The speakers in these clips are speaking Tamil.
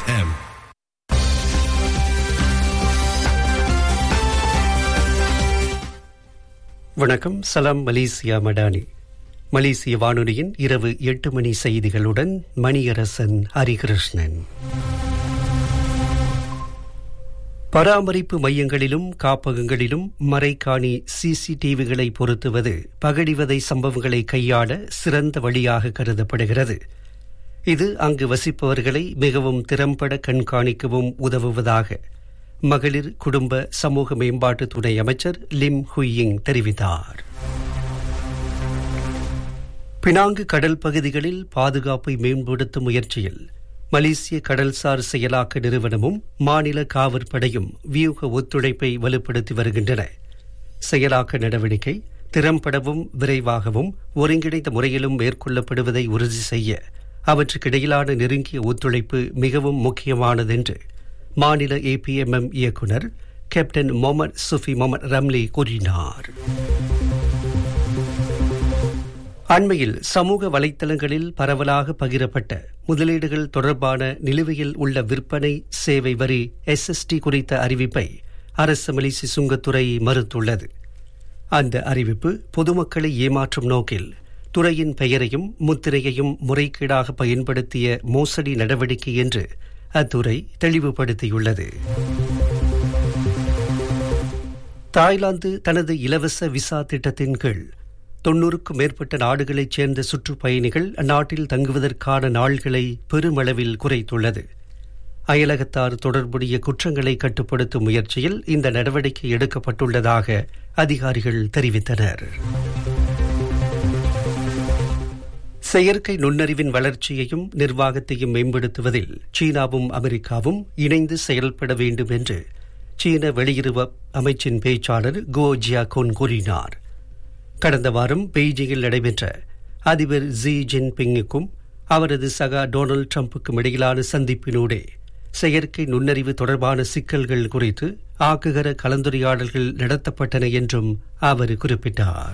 FM. வணக்கம் சலாம் மலேசியா மடானி மலேசிய வானொலியின் இரவு எட்டு மணி செய்திகளுடன் மணியரசன் ஹரிகிருஷ்ணன் பராமரிப்பு மையங்களிலும் காப்பகங்களிலும் மறைக்காணி சிசிடிவிகளை பொருத்துவது பகடிவதை சம்பவங்களை கையாள சிறந்த வழியாக கருதப்படுகிறது இது அங்கு வசிப்பவர்களை மிகவும் திறம்பட கண்காணிக்கவும் உதவுவதாக மகளிர் குடும்ப சமூக மேம்பாட்டு துணை அமைச்சர் லிம் ஹுயிங் தெரிவித்தார் பினாங்கு கடல் பகுதிகளில் பாதுகாப்பை மேம்படுத்தும் முயற்சியில் மலேசிய கடல்சார் செயலாக்க நிறுவனமும் மாநில காவற்படையும் வியூக ஒத்துழைப்பை வலுப்படுத்தி வருகின்றன செயலாக்க நடவடிக்கை திறம்படவும் விரைவாகவும் ஒருங்கிணைந்த முறையிலும் மேற்கொள்ளப்படுவதை உறுதி செய்ய அவற்றுக்கிடையிலான நெருங்கிய ஒத்துழைப்பு மிகவும் முக்கியமானது என்று மாநில ஏபிஎம்எம் இயக்குனர் captain Mohamad Sufi Mohamad Ramli கூறினார் அண்மையில் சமூக வலைத்தளங்களில் பரவலாக பகிரப்பட்ட முதலீடுகள் தொடர்பான நிலுவையில் உள்ள விற்பனை சேவை வரி எஸ்எஸ்டி குறித்த அறிவிப்பை அரசு மலேசி சுங்கத்துறை மறுத்துள்ளது அந்த அறிவிப்பு பொதுமக்களை ஏமாற்றும் நோக்கில் துறையின் பெயரையும் முத்திரையையும் முறைகேடாக பயன்படுத்திய மோசடி நடவடிக்கை என்று அத்துறை தெளிவுபடுத்தியுள்ளது தாய்லாந்து தனது இலவச விசா திட்டத்தின் கீழ் தொன்னூறுக்கும் மேற்பட்ட நாடுகளைச் சேர்ந்த சுற்றுப்பயணிகள் அந்நாட்டில் தங்குவதற்கான நாள்களை பெருமளவில் குறைத்துள்ளது அயலகத்தார் தொடர்புடைய குற்றங்களை கட்டுப்படுத்தும் முயற்சியில் இந்த நடவடிக்கை எடுக்கப்பட்டுள்ளதாக அதிகாரிகள் தெரிவித்தனர் செயற்கை நுண்ணறிவின் வளர்ச்சியையும் நிர்வாகத்தையும் மேம்படுத்துவதில் சீனாவும் அமெரிக்காவும் இணைந்து செயல்பட வேண்டும் என்று சீன வெளியுறவு அமைச்சின் பேச்சாளர் கோ ஜியாகோன் கூறினார் கடந்த வாரம் பெய்ஜிங்கில் நடைபெற்ற அதிபர் ஜி ஜின்பிங்குக்கும் அவரது சகா டொனால்டு டிரம்புக்கும் இடையிலான சந்திப்பினூடே செயற்கை நுண்ணறிவு தொடர்பான சிக்கல்கள் குறித்து ஆக்குகர கலந்துரையாடல்கள் நடத்தப்பட்டன என்றும் அவர் குறிப்பிட்டார்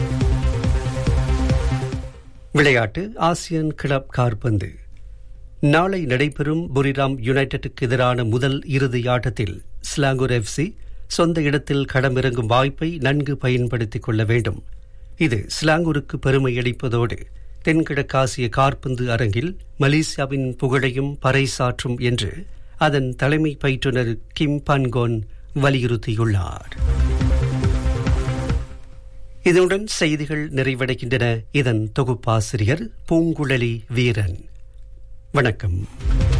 விளையாட்டு ஆசியன் கிளப் கார்பந்து நாளை நடைபெறும் புரிராம் யுனைடெடுக்கு எதிரான முதல் இறுதி ஆட்டத்தில் ஸ்லாங்கூர் எஃப்சி சொந்த இடத்தில் களமிறங்கும் வாய்ப்பை நன்கு பயன்படுத்திக் கொள்ள வேண்டும் இது ஸ்லாங்கூருக்கு பெருமை அளிப்பதோடு தென்கிழக்காசிய கார்பந்து அரங்கில் மலேசியாவின் புகழையும் பறைசாற்றும் என்று அதன் தலைமை பயிற்றுனர் கிம் பன்கோன் வலியுறுத்தியுள்ளார் இதனுடன் செய்திகள் நிறைவடைகின்றன இதன் தொகுப்பாசிரியர் பூங்குழலி வீரன் வணக்கம்